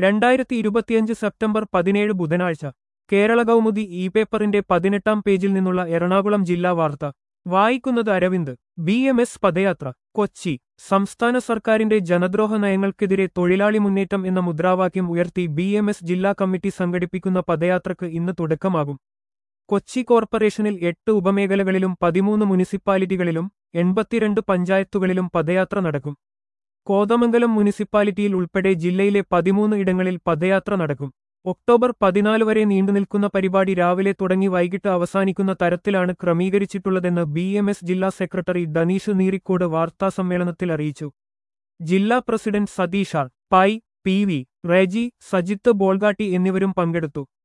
രണ്ടായിരത്തി ഇരുപത്തിയഞ്ച് സെപ്റ്റംബർ പതിനേഴ് ബുധനാഴ്ച കേരള കൗമുദി ഇ പേപ്പറിന്റെ പതിനെട്ടാം പേജിൽ നിന്നുള്ള എറണാകുളം ജില്ലാ വാർത്ത വായിക്കുന്നത് Aravind B M S padayatra Kochi സംസ്ഥാന സർക്കാരിന്റെ ജനദ്രോഹ നയങ്ങൾക്കെതിരെ തൊഴിലാളി മുന്നേറ്റം എന്ന മുദ്രാവാക്യം ഉയർത്തി ബി എം എസ് ജില്ലാ കമ്മിറ്റി സംഘടിപ്പിക്കുന്ന പദയാത്രക്ക് ഇന്ന് തുടക്കമാകും കൊച്ചി കോർപ്പറേഷനിൽ എട്ട് ഉപമേഖലകളിലും പതിമൂന്ന് മുനിസിപ്പാലിറ്റികളിലും എൺപത്തിരണ്ട് പഞ്ചായത്തുകളിലും പദയാത്ര നടക്കും കോതമംഗലം മുനിസിപ്പാലിറ്റിയിൽ ഉൾപ്പെടെ ജില്ലയിലെ പതിമൂന്ന് ഇടങ്ങളിൽ പദയാത്ര നടക്കും ഒക്ടോബർ പതിനാല് വരെ നീണ്ടുനിൽക്കുന്ന പരിപാടി രാവിലെ തുടങ്ങി വൈകിട്ട് അവസാനിക്കുന്ന തരത്തിലാണ് ക്രമീകരിച്ചിട്ടുള്ളതെന്ന് ബി എം എസ് ജില്ലാ സെക്രട്ടറി ധനീഷ് നീറിക്കോട് വാർത്താസമ്മേളനത്തിൽ അറിയിച്ചു ജില്ലാ president Satheesh R Pai P V Reji Sajith Bolgatty എന്നിവരും പങ്കെടുത്തു